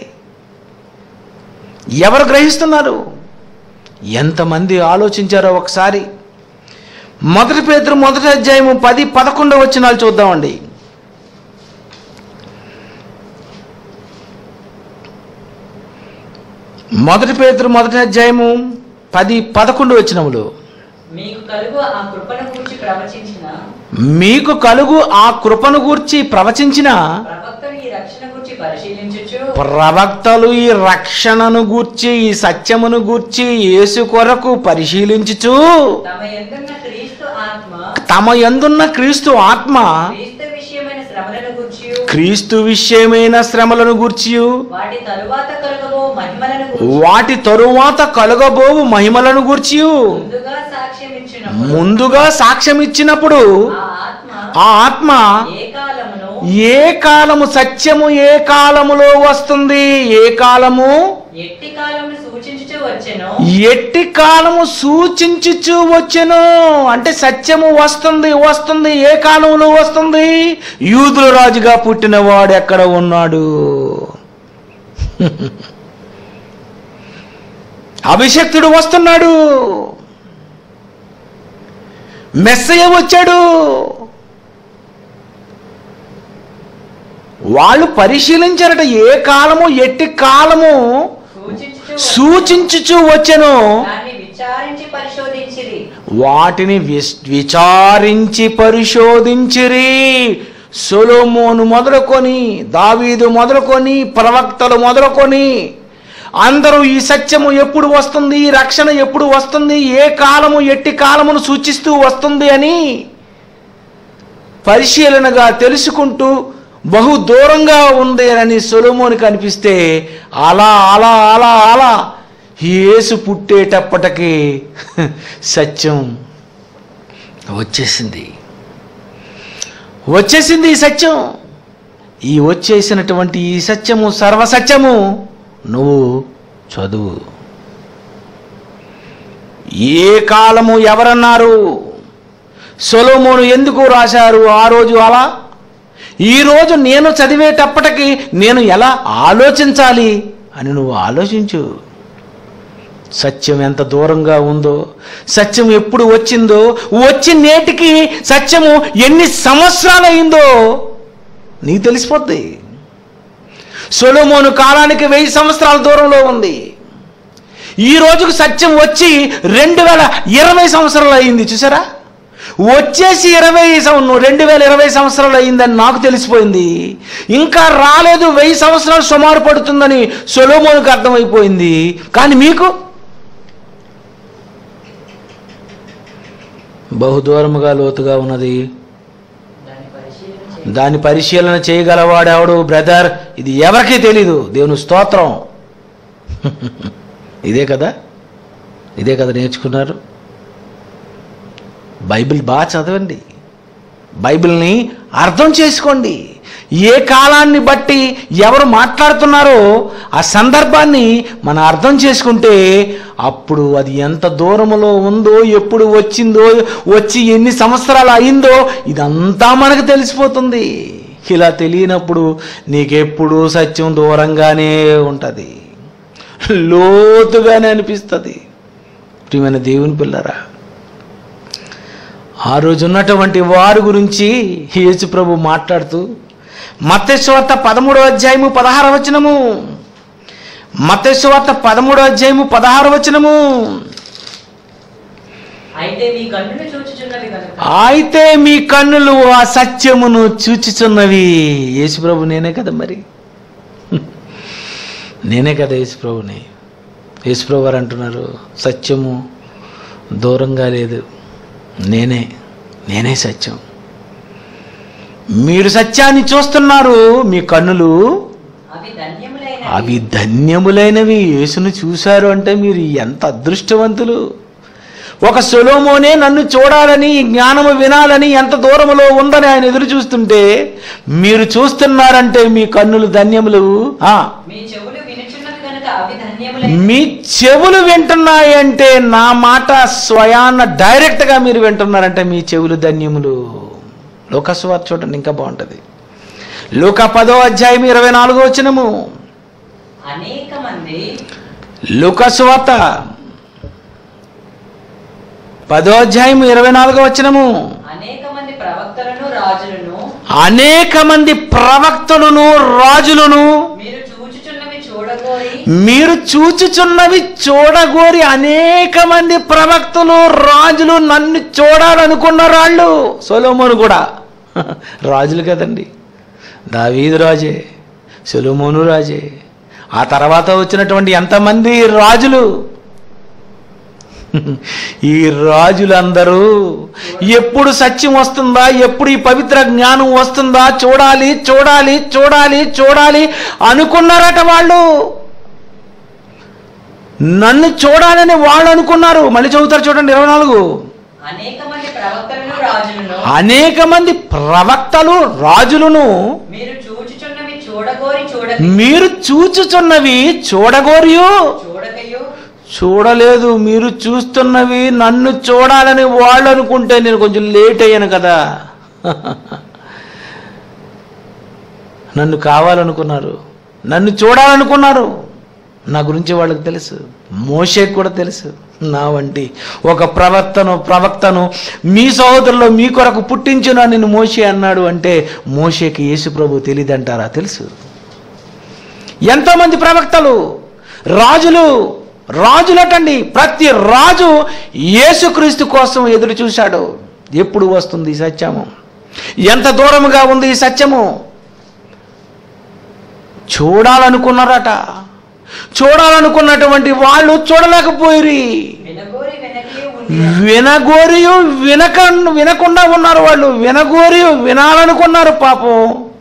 [SPEAKER 1] ఎవరు గ్రహిస్తున్నారు ఎంతమంది ఆలోచించారో ఒకసారి మొదటి పేతురు మొదటి అధ్యాయము పది పదకొండవ వచ్చినాలు చూద్దామండి మొదటి పేతురు మొదటి అధ్యాయము పది పదకొండు వచ్చినములు
[SPEAKER 2] మీకు కలుగు ఆ కృపను గురించి ప్రవచించిన
[SPEAKER 1] మీకు కలుగు ఆ కృపను గూర్చి ప్రవచించిన
[SPEAKER 2] ప్రవక్తలు ఈ రక్షణ గురించి పరిశీలించుచు
[SPEAKER 1] ప్రవక్తలు ఈ రక్షణను గూర్చి ఈ సత్యమును గూర్చి యేసు కొరకు పరిశీలించుచు
[SPEAKER 2] తమ ఎందున్న క్రీస్తు ఆత్మ
[SPEAKER 1] తమ యందున్న క్రీస్తు ఆత్మ
[SPEAKER 2] క్రీస్తు విషయమైన శ్రమలను గురించి
[SPEAKER 1] క్రీస్తు విషయమైన శ్రమలను గూర్చియు
[SPEAKER 2] వాటి తరువాత కలుగబో మహిమలను గూర్చి
[SPEAKER 1] వాటి తరువాత కలుగబోవు మహిమలను గూర్చియు
[SPEAKER 2] ముందుగా సాక్ష్యం ఇచ్చిన
[SPEAKER 1] ముందుగా సాక్ష్యం ఇచ్చినప్పుడు
[SPEAKER 2] ఆ ఆత్మ
[SPEAKER 1] ఆ ఆత్మ
[SPEAKER 2] ఏ కాలమును
[SPEAKER 1] ఏ కాలము సత్యము ఏ కాలములో వస్తుంది ఏ కాలము
[SPEAKER 2] ఎట్టి కాలమును సూచించుచూ వచ్చెను
[SPEAKER 1] ఎట్టి కాలము సూచించుచు వచ్చెను అంటే సత్యము వస్తుంది వస్తుంది ఏ కాలంలో వస్తుంది యూదుల రాజుగా పుట్టినవాడు ఎక్కడ ఉన్నాడు అభిషక్తుడు వస్తున్నాడు మెస్సయ్య వచ్చాడు వాళ్ళు పరిశీలించారట ఏ కాలము ఎట్టి కాలము
[SPEAKER 2] సూచించుచూ
[SPEAKER 1] సూచించుచు వచ్చెను
[SPEAKER 2] దాన్ని విచారించి పరిశోధించిరి
[SPEAKER 1] వాటిని విస్- విచారించి పరిశోధించిరి సొలోమోను మొదలుకొని దావీదు మొదలుకొని ప్రవక్తలు మొదలుకొని అందరూ ఈ సత్యము ఎప్పుడు వస్తుంది ఈ రక్షణ ఎప్పుడు వస్తుంది ఏ కాలము ఎట్టి కాలమును సూచిస్తూ వస్తుంది అని పరిశీలనగా తెలుసుకుంటూ బహు దూరంగా ఉంది అని సొలోమోనికి అనిపిస్తే అలా అలా అలా అలా యేసు పుట్టేటప్పటికి సత్యం వచ్చేసింది వచ్చేసింది ఈ సత్యం ఈ వచ్చేసినటువంటి ఈ సత్యము సర్వసత్యము నువ్వు చదువు ఏ కాలము ఎవరన్నారు సొలోమోను ఎందుకు రాశారు ఆ రోజు అలా ఈరోజు నేను చదివేటప్పటికి నేను ఎలా ఆలోచించాలి అని నువ్వు ఆలోచించు సత్యం ఎంత దూరంగా ఉందో సత్యం ఎప్పుడు వచ్చిందో వచ్చి నేటికి సత్యము ఎన్ని సంవత్సరాలు అయిందో నీకు తెలిసిపోద్ది సొలోమోను కాలానికి వెయ్యి సంవత్సరాల దూరంలో ఉంది ఈ రోజుకు సత్యం వచ్చి రెండు వేల ఇరవై సంవత్సరాలు అయింది చూసారా వచ్చేసి ఇరవై సం- రెండు వేల ఇరవై సంవత్సరాలు అయిందని నాకు తెలిసిపోయింది ఇంకా రాలేదు వెయ్యి సంవత్సరాలు సుమారు పడుతుందని సొలోమోనుకు అర్థమైపోయింది కానీ మీకు బహుదూరముగా లోతుగా ఉన్నది
[SPEAKER 2] దాన్ని పరిశీలించి
[SPEAKER 1] దాని పరిశీలన చేయగలవాడెవడు బ్రదర్ ఇది ఎవరికీ తెలీదు దేవుని స్తోత్రం ఇదే కదా ఇదే కదా నేర్చుకున్నారు బైబిల్ బాగా చదవండి బైబిల్ని అర్థం చేసుకోండి ఏ కాలాన్ని బట్టి ఎవరు మాట్లాడుతున్నారో ఆ సందర్భాన్ని మనం అర్థం చేసుకుంటే అప్పుడు అది ఎంత దూరములో ఉందో ఎప్పుడు వచ్చిందో వచ్చి ఎన్ని సంవత్సరాలు అయిందో ఇదంతా మనకు తెలిసిపోతుంది ఇలా తెలియనప్పుడు నీకెప్పుడు సత్యం దూరంగానే ఉంటుంది లోతుగానే అనిపిస్తుంది ప్రియమైన దేవుని పిల్లరా ఆ రోజు ఉన్నటువంటి వారి గురించి యేసు ప్రభు మాట్లాడుతూ మత్స్వార్త పదమూడో అధ్యాయము పదహార వచనము మత్స్వార్త పదమూడో అధ్యాయము పదహార వచనము
[SPEAKER 2] అయితే మీ కన్నులు చూచుచున్నవి కనుక
[SPEAKER 1] అయితే మీ కన్నులు ఆ సత్యమును చూచుచున్నవి యేసుప్రభు నేనే కదా మరి నేనే కదా యేసుప్రభుని యేసుప్రభు వారు అంటున్నారు సత్యము దూరంగా లేదు నేనే నేనే సత్యం మీరు సత్యాన్ని చూస్తున్నారు మీ కన్నులు
[SPEAKER 2] అవి ధన్యములైన
[SPEAKER 1] అవి ధన్యములైనవి యేసును చూశారు అంటే మీరు ఎంత అదృష్టవంతులు ఒక సొలోమోనే నన్ను చూడాలని ఈ జ్ఞానము వినాలని ఎంత దూరములో ఉందని ఆయన ఎదురు చూస్తుంటే మీరు చూస్తున్నారంటే మీ కన్నులు ధన్యములు ఆ
[SPEAKER 2] మీ చెవులు వినుచున్నవి కనుక అవి ధన్యములైన
[SPEAKER 1] మీ చెవులు వింటున్నాయంటే నా మాట స్వయాన్న డైరెక్ట్గా మీరు వింటున్నారంటే మీ చెవులు ధన్యములు లోకస్వార్ చూడండి ఇంకా బాగుంటుంది లోక పదో అధ్యాయం ఇరవై నాలుగో వచనము
[SPEAKER 2] అనేక మంది
[SPEAKER 1] లుకస్వాత పదో అధ్యాయం ఇరవై నాలుగో వచనము
[SPEAKER 2] అనేక మంది ప్రవక్తలను రాజులను
[SPEAKER 1] అనేక మంది ప్రవక్తలను రాజులను
[SPEAKER 2] మీరు చూచుచున్నవి చూ చూడగోరి
[SPEAKER 1] మీరు చూచుచున్నవి చూడగోరి అనేక మంది ప్రవక్తలు రాజులు నన్ను చూడాలనుకున్నారు వాళ్ళు సొలోమోను కూడా రాజులు కదండి దావీదు రాజే సొలోమోను రాజే ఆ తర్వాత వచ్చినటువంటి ఎంతమంది రాజులు ఈ రాజులందరూ ఎప్పుడు సత్యం వస్తుందా ఎప్పుడు ఈ పవిత్ర జ్ఞానం వస్తుందా చూడాలి చూడాలి చూడాలి చూడాలి అనుకున్నారట వాళ్ళు నన్ను చూడాలని వాళ్ళు అనుకున్నారు మళ్ళీ చదువుతారు చూడండి ఇరవై నాలుగు
[SPEAKER 2] అనేక మంది ప్రవక్తలను రాజులను
[SPEAKER 1] అనేక మంది ప్రవక్తలు రాజులను
[SPEAKER 2] మీరు చూచుచున్నవి చూడగోరి చూడక
[SPEAKER 1] మీరు చూచుచున్నవి చూడగోరియు
[SPEAKER 2] చూడకయు
[SPEAKER 1] చూడలేదు మీరు చూస్తున్నవి నన్ను చూడాలని వాళ్ళు అనుకుంటే నేను కొంచెం లేట్ అయ్యాను కదా నన్ను కావాలనుకున్నారు నన్ను చూడాలనుకున్నారు నా గురించి వాళ్ళకి తెలుసు మోషేకి కూడా తెలుసు నా వంటి ఒక ప్రవక్తను ప్రవక్తను మీ సహోదరులో మీ కొరకు పుట్టించునా నేను మోషే అన్నాడు అంటే మోషేకి యేసు ప్రభు తెలియదంటారా తెలుసు ఎంతోమంది ప్రవక్తలు రాజులు రాజులటండి ప్రతి రాజు యేసుక్రీస్తు కోసం ఎదురు చూశాడు ఎప్పుడు వస్తుంది ఈ సత్యము ఎంత దూరముగా ఉంది ఈ సత్యము చూడాలనుకున్నారట చూడాలనుకున్నటువంటి వాళ్ళు చూడలేకపోయిరి
[SPEAKER 2] వినగోరి వెనకే ఉండి
[SPEAKER 1] వినగోరియు వినక వినకుండా ఉన్నారు వాళ్ళు వినగోరియు వినాలనుకున్నారు పాపం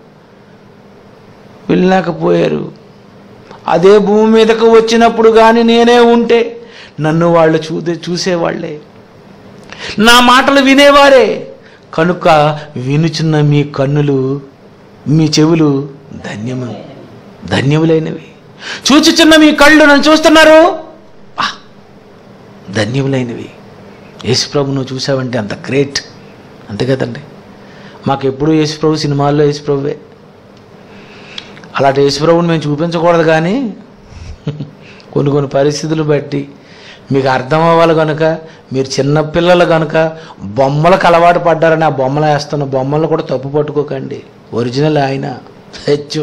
[SPEAKER 1] వెళ్ళలేకపోయారు అదే భూమి మీదకు వచ్చినప్పుడు కానీ నేనే ఉంటే నన్ను వాళ్ళు చూదే చూసేవాళ్ళే నా మాటలు వినేవారే కనుక వినుచున్న మీ కన్నులు మీ చెవులు ధన్యము ధన్యములైనవి చూచుచున్న మీ కళ్ళు నన్ను చూస్తున్నారు ఆ, ధన్యములైనవి యేసుప్రభు నువ్వు చూసావంటే అంత గ్రేట్ అంతే కదండి మాకు ఎప్పుడు యేసుప్రభు సినిమాల్లో యేసుప్రభువే అలాంటి యేసుప్రభుని మేము చూపించకూడదు కానీ కొన్ని కొన్ని పరిస్థితులు బట్టి మీకు అర్థం అవ్వాలి కనుక మీరు చిన్నపిల్లలు కనుక బొమ్మలకు అలవాటు పడ్డారని ఆ బొమ్మలు వేస్తున్న బొమ్మలు కూడా తప్పు పట్టుకోకండి ఒరిజినల్ ఆయన హెచ్చు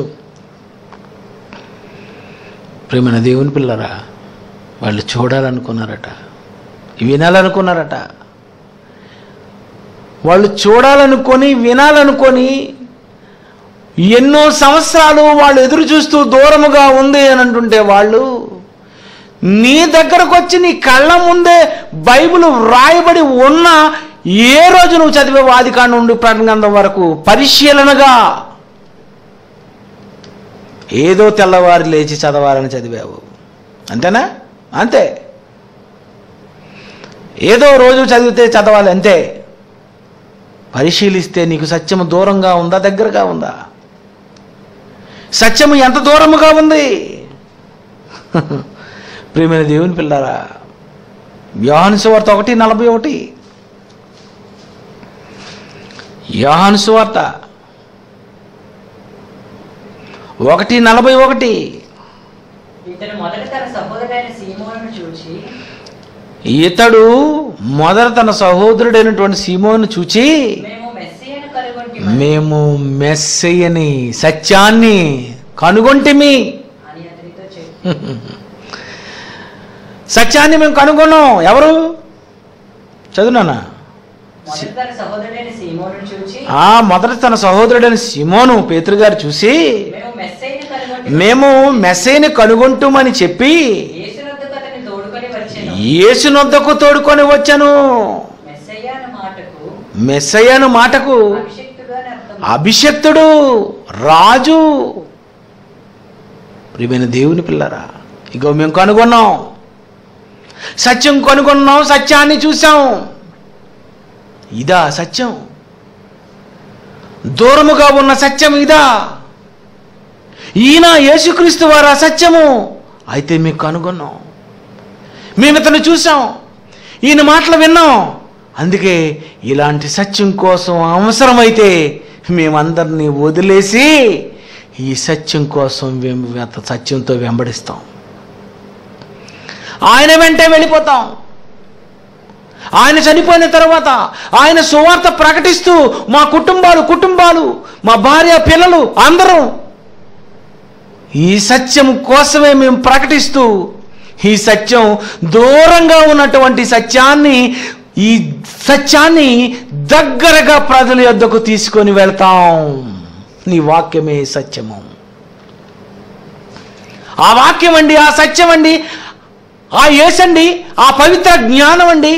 [SPEAKER 1] ప్రేమైన దేవుని పిల్లరా వాళ్ళు చూడాలనుకున్నారట వినాలనుకున్నారట వాళ్ళు చూడాలనుకొని వినాలనుకొని ఎన్నో సంవత్సరాలు వాళ్ళు ఎదురు చూస్తూ దూరముగా ఉంది అని అంటుంటే వాళ్ళు నీ దగ్గరకు వచ్చి నీ కళ్ళ ముందే బైబిల్ వ్రాయబడి ఉన్న ఏ రోజు నువ్వు చదివే వాదికా నుండి ప్రకటన వరకు పరిశీలనగా ఏదో తెల్లవారి లేచి చదవాలని చదివావు అంతేనా అంతే ఏదో రోజు చదివితే చదవాలి అంతే పరిశీలిస్తే నీకు సత్యము దూరంగా ఉందా దగ్గరగా ఉందా సత్యము ఎంత దూరముగా ఉంది ప్రియమైన దేవుని పిల్లారా యోహాను సువార్త ఒకటి నలభై ఒకటి యోహాను సువార్త ఒకటి నలభై ఒకటి
[SPEAKER 2] ఇతను మొదట తన సహోదరుడైన సీమోను చూచి
[SPEAKER 1] ఇతడు మొదట తన సహోదరుడైనటువంటి సీమోను చూచి
[SPEAKER 2] మేము మెస్సియను కనుగొంటి
[SPEAKER 1] మేము మెస్సయ్యని సత్యాన్ని కనుగొంటిమి
[SPEAKER 2] అని అతనితో చెప్పి
[SPEAKER 1] సత్యాన్ని మేము కనుగొన్నాం ఎవరు చదువునానా
[SPEAKER 2] మొదట తన సహోదరుడైన సీమోను చూచి
[SPEAKER 1] ఆ మొదట తన సహోదరుడైన సిమోను పేతురు గారు చూసి
[SPEAKER 2] మేము మెస్సైని కనుగొంటి
[SPEAKER 1] మేము మెస్సైని కనుగొంటుమని చెప్పి
[SPEAKER 2] యేసునొద్దకు అతన్ని తోడుకొని వచ్చాను
[SPEAKER 1] యేసునొద్దకు తోడుకొని వచ్చాను
[SPEAKER 2] మెస్సయ్య అన్న మాటకు
[SPEAKER 1] మెస్సయ్యను మాటకు
[SPEAKER 2] అభిషక్తుడు అని అర్థం
[SPEAKER 1] అభిషక్తుడు రాజు ప్రియమైన దేవుని పిల్లరా ఇగో మేము కనుగొన్నాం సత్యం కనుగొన్నాం సత్యాన్ని చూసాం ఇదా సత్యం దూరముగా ఉన్న సత్యం ఇదా ఈయన యేసుక్రీస్తు వారా సత్యము అయితే మేము కనుగొన్నాం మేము ఇతను చూసాం ఈయన మాటలు విన్నాం అందుకే ఇలాంటి సత్యం కోసం అవసరమైతే మేమందరినీ వదిలేసి ఈ సత్యం కోసం వెం- వెత- సత్యంతో వెంబడిస్తాం ఆయన వెంటే వెళ్ళిపోతాం ఆయన చనిపోయిన తర్వాత ఆయన సువార్త ప్రకటిస్తూ మా కుటుంబాలు కుటుంబాలు మా భార్య పిల్లలు అందరం ఈ సత్యం కోసమే మేము ప్రకటిస్తూ ఈ సత్యం దూరంగా ఉన్నటువంటి సత్యాన్ని ఈ సత్యాన్ని దగ్గరగా ప్రజల యొద్దకు తీసుకొని వెళ్తాం నీ వాక్యమే సత్యము ఆ వాక్యం అండి ఆ సత్యం అండి ఆ యేసండి ఆ పవిత్ర జ్ఞానం అండి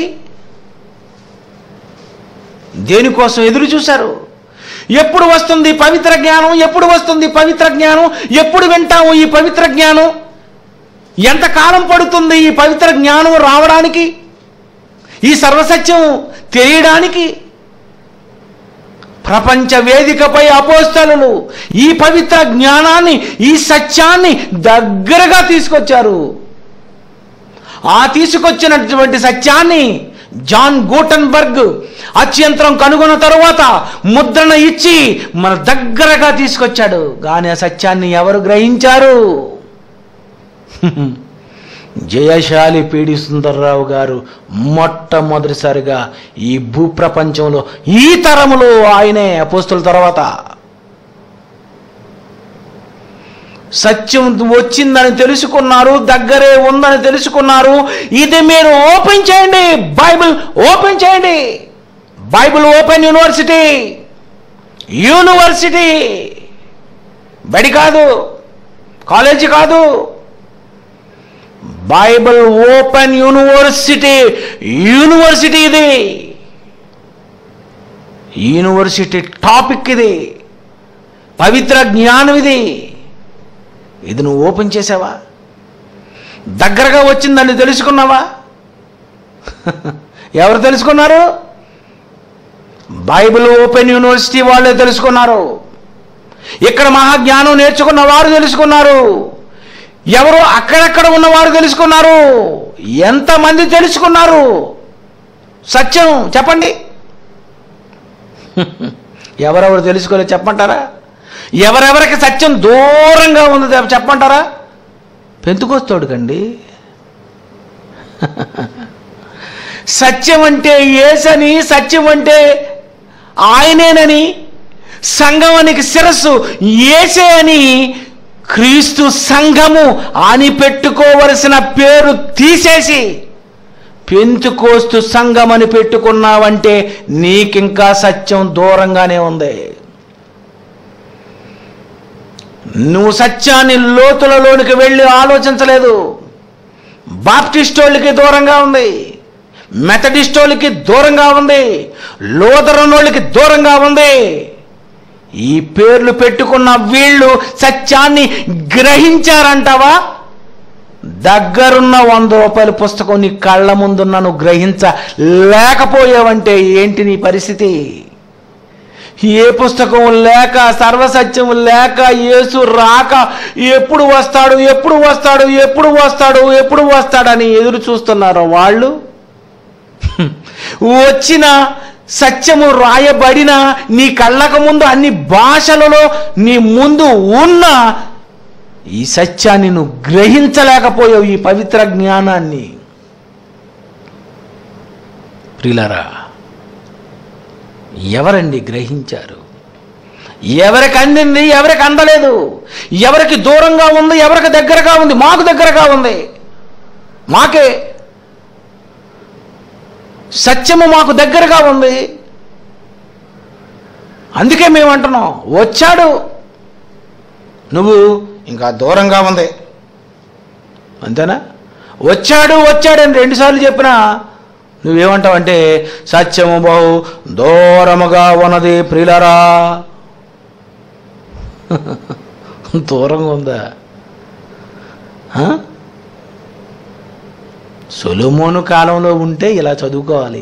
[SPEAKER 1] దేనికోసం ఎదురు చూశారు ఎప్పుడు వస్తుంది పవిత్ర జ్ఞానం ఎప్పుడు వస్తుంది పవిత్ర జ్ఞానం ఎప్పుడు వింటాము ఈ పవిత్ర జ్ఞానం ఎంతకాలం పడుతుంది ఈ పవిత్ర జ్ఞానం రావడానికి ఈ సర్వసత్యం తెలియడానికి ప్రపంచ వేదికపై అపోస్తలు ఈ పవిత్ర జ్ఞానాన్ని ఈ సత్యాన్ని దగ్గరగా తీసుకొచ్చారు ఆ తీసుకొచ్చినటువంటి సత్యాన్ని జాన్ గూటన్బర్గ్ అత్యంతరం కనుగొన్న తరువాత ముద్రణ ఇచ్చి మన దగ్గరగా తీసుకొచ్చాడు కానీ ఆ సత్యాన్ని ఎవరు గ్రహించారు జయశాలి పీడి సుందర్రావు గారు మొట్టమొదటిసారిగా ఈ భూప్రపంచంలో ఈ తరములో ఆయనే అపోస్తుల తర్వాత సత్యం వచ్చిందని తెలుసుకున్నారు దగ్గరే ఉందని తెలుసుకున్నారు ఇది మీరు ఓపెన్ చేయండి బైబిల్ ఓపెన్ చేయండి బైబిల్ ఓపెన్ యూనివర్సిటీ యూనివర్సిటీ బడి కాదు కాలేజీ కాదు బైబిల్ ఓపెన్ యూనివర్సిటీ యూనివర్సిటీ ఇది యూనివర్సిటీ టాపిక్ ఇది పవిత్ర జ్ఞానం ఇది ఇది నువ్వు ఓపెన్ చేసావా దగ్గరగా వచ్చిందని తెలుసుకున్నావా ఎవరు తెలుసుకున్నారు బైబిల్ ఓపెన్ యూనివర్సిటీ వాళ్ళే తెలుసుకున్నారు ఇక్కడ మహాజ్ఞానం నేర్చుకున్న వారు తెలుసుకున్నారు ఎవరు అక్కడక్కడ ఉన్నవారు తెలుసుకున్నారు ఎంతమంది తెలుసుకున్నారు సత్యం చెప్పండి ఎవరెవరు తెలుసుకోలేదు చెప్పమంటారా ఎవరెవరికి సత్యం దూరంగా ఉంది చెప్- చెప్పమంటారా పెంతుకొస్తాడుకండి సత్యం అంటే ఏసని సత్యం అంటే ఆయనేనని సంఘమానికి శిరస్సు ఏసే అని క్రీస్తు సంఘము అని పెట్టుకోవలసిన పేరు తీసేసి పెంతుకోస్తు సంఘం అని పెట్టుకున్నావంటే నీకింకా సత్యం దూరంగానే ఉంది నువ్వు సత్యాన్ని లోతులలోనికి వెళ్ళి ఆలోచించలేదు బాప్టిస్టోళ్ళకి దూరంగా ఉంది మెథడిస్టోళ్ళకి దూరంగా ఉంది లోదరనోళ్ళకి దూరంగా ఉంది ఈ పేర్లు పెట్టుకున్న వీళ్ళు సత్యాన్ని గ్రహించారంటావా దగ్గరున్న వంద రూపాయల పుస్తకం నీ కళ్ళ ముందున్న నువ్వు గ్రహించ లేకపోయావంటే ఏంటి నీ పరిస్థితి ఏ పుస్తకం లేక సర్వసత్యం లేక యేసు రాక ఎప్పుడు వస్తాడు ఎప్పుడు వస్తాడు ఎప్పుడు వస్తాడు ఎప్పుడు వస్తాడని ఎదురు చూస్తున్నారు వాళ్ళు వచ్చిన సత్యము రాయబడిన నీ కళ్ళకు ముందు అన్ని భాషలలో నీ ముందు ఉన్న ఈ సత్యాన్ని నువ్వు గ్రహించలేకపోయావు ఈ పవిత్ర జ్ఞానాన్ని ప్రిలరా ఎవరండి గ్రహించారు ఎవరికి అందింది ఎవరికి అందలేదు ఎవరికి దూరంగా ఉంది ఎవరికి దగ్గరగా ఉంది మాకు దగ్గరగా ఉంది మాకే సత్యము మాకు దగ్గరగా ఉంది అందుకే మేము అంటున్నాం వచ్చాడు నువ్వు ఇంకా దూరంగా ఉంది అంతేనా వచ్చాడు వచ్చాడని రెండుసార్లు చెప్పినా నువ్వేమంటావంటే సత్యము బహు దూరముగా ఉన్నది ప్రిలరా దూరంగా ఉందా ఆ? సొలొమోను కాలంలో ఉంటే ఇలా చదువుకోవాలి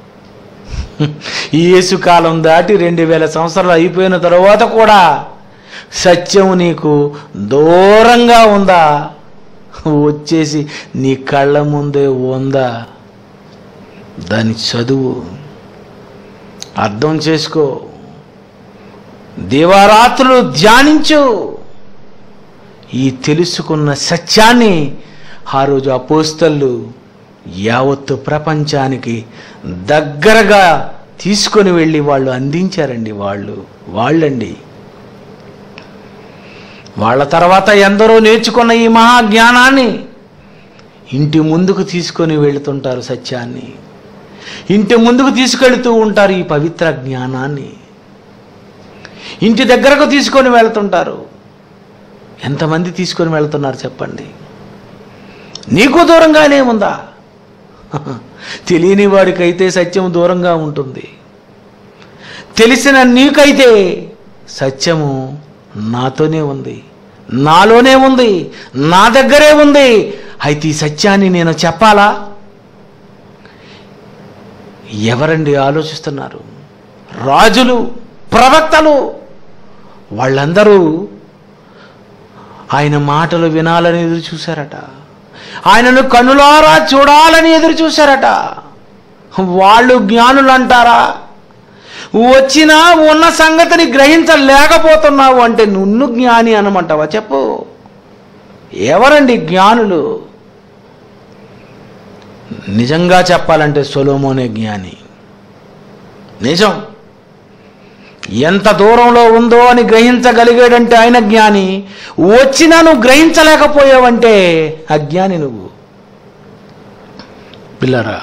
[SPEAKER 1] యేసు కాలం దాటి రెండు వేల సంవత్సరాలు అయిపోయిన తర్వాత కూడా సత్యం నీకు దూరంగా ఉందా వచ్చేసి నీ కళ్ళ ముందే ఉందా దాన్ని చదువు అర్థం చేసుకో దేవారాత్రులు ధ్యానించు ఈ తెలుసుకున్న సత్యాన్ని ఆ రోజు అపోస్తళ్ళు యావత్తు ప్రపంచానికి దగ్గరగా తీసుకొని వెళ్ళి వాళ్ళు అందించారండి వాళ్ళు వాళ్ళండి వాళ్ళ తర్వాత ఎందరో నేర్చుకున్న ఈ మహాజ్ఞానాన్ని ఇంటి ముందుకు తీసుకొని వెళుతుంటారు సత్యాన్ని ఇంటి ముందుకు తీసుకెళ్తూ ఉంటారు ఈ పవిత్ర జ్ఞానాన్ని ఇంటి దగ్గరకు తీసుకొని వెళ్తుంటారు ఎంతమంది తీసుకొని వెళ్తున్నారు చెప్పండి నీకు దూరంగానే ఉందా తెలియని వాడికైతే సత్యం దూరంగా ఉంటుంది తెలిసిన నీకైతే సత్యము నాతోనే ఉంది నాలోనే ఉంది నా దగ్గరే ఉంది అయితే ఈ సత్యాన్ని నేను చెప్పాలా ఎవరండి ఆలోచిస్తున్నారు రాజులు ప్రవక్తలు వాళ్ళందరూ ఆయన మాటలు వినాలని ఎదురు చూశారట ఆయనను కనులారా చూడాలని ఎదురు చూశారట వాళ్ళు జ్ఞానులు అంటారా వచ్చినా ఉన్న సంగతిని గ్రహించలేకపోతున్నావు అంటే నున్ను జ్ఞాని అనమంటావా చెప్పు ఎవరండి జ్ఞానులు నిజంగా చెప్పాలంటే సొలోమోనే జ్ఞాని నిజం ఎంత దూరంలో ఉందో అని గ్రహించగలిగాడంటే ఆయన జ్ఞాని వచ్చినా నువ్వు గ్రహించలేకపోయావంటే అజ్ఞాని నువ్వు పిల్లరా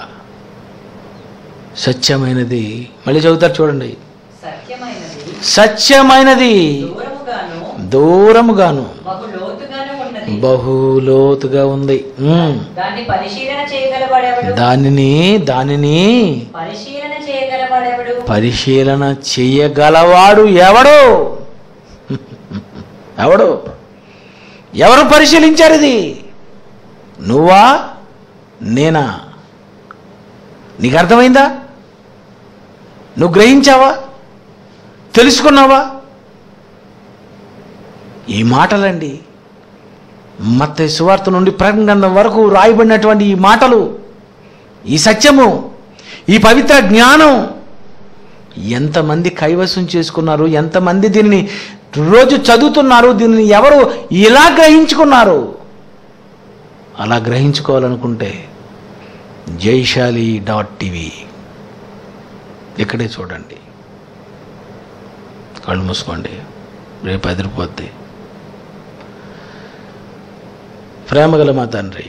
[SPEAKER 1] సత్యమైనది మళ్ళీ చదువుతారు చూడండి
[SPEAKER 2] సత్యమైనది
[SPEAKER 1] సత్యమైనది
[SPEAKER 2] దూరముగాను
[SPEAKER 1] దూరముగాను
[SPEAKER 2] బహు లోతుగాను ఉన్నది
[SPEAKER 1] బహులోతుగా ఉంది ఉమ్.
[SPEAKER 2] దాన్ని పరిశీలన చేయగలవాడెవడు
[SPEAKER 1] దానిని దానిని
[SPEAKER 2] పరిశీలన చేయగలవాడెవడు
[SPEAKER 1] పరిశీలన చెయ్యగలవాడు ఎవడు ఎవడు ఎవరు పరిశీలించారు ఇది నువ్వా నేనా నీకు అర్థమైందా నువ్వు గ్రహించావా తెలుసుకున్నావా ఈ మాటలండి మత్త సువార్త నుండి ప్రకటన వరకు రాయబడినటువంటి ఈ మాటలు ఈ సత్యము ఈ పవిత్ర జ్ఞానం ఎంతమంది కైవసం చేసుకున్నారు ఎంతమంది దీనిని రోజు చదువుతున్నారు దీనిని ఎవరు ఇలా గ్రహించుకున్నారు అలా గ్రహించుకోవాలనుకుంటే జైశాలి డాట్ టీవీ ఇక్కడే చూడండి కళ్ళు మూసుకోండి రేపు అదిరిపోద్ది ప్రేమగల మా తండ్రి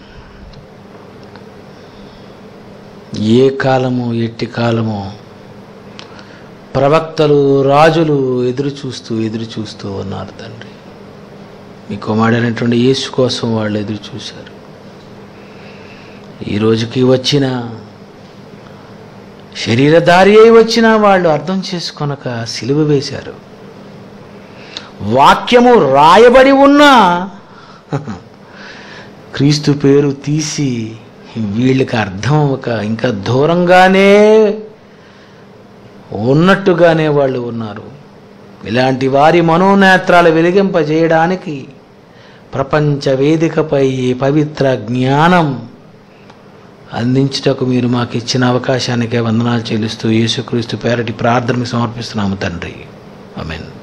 [SPEAKER 1] ఏ కాలము ఎట్టి కాలము ప్రవక్తలు రాజులు ఎదురు చూస్తూ ఎదురు చూస్తూ ఉన్నారు తండ్రి మీ కుమారుడైనటువంటి యేసు కోసం వాళ్ళు ఎదురు చూశారు ఈ రోజుకి వచ్చిన శరీరధారి అయి వచ్చిన వాళ్ళు అర్థం చేసుకొనక సిలువ వేశారు వాక్యము రాయబడి ఉన్నా క్రీస్తు పేరు తీసి వీళ్ళకి అర్థం అవ్వక ఇంకా దూరంగానే ఉన్నట్టుగానే వాళ్ళు ఉన్నారు ఇలాంటి వారి మనోనేత్రాలు వెలిగింపజేయడానికి ప్రపంచ వేదికపై ఈ పవిత్ర జ్ఞానం అందించుటకు మీరు మాకు ఇచ్చిన అవకాశానికే వందనాలు చెల్లిస్తూ యేసుక్రీస్తు పేరటి ప్రార్థనకు సమర్పిస్తున్నాము తండ్రి ఆమెన్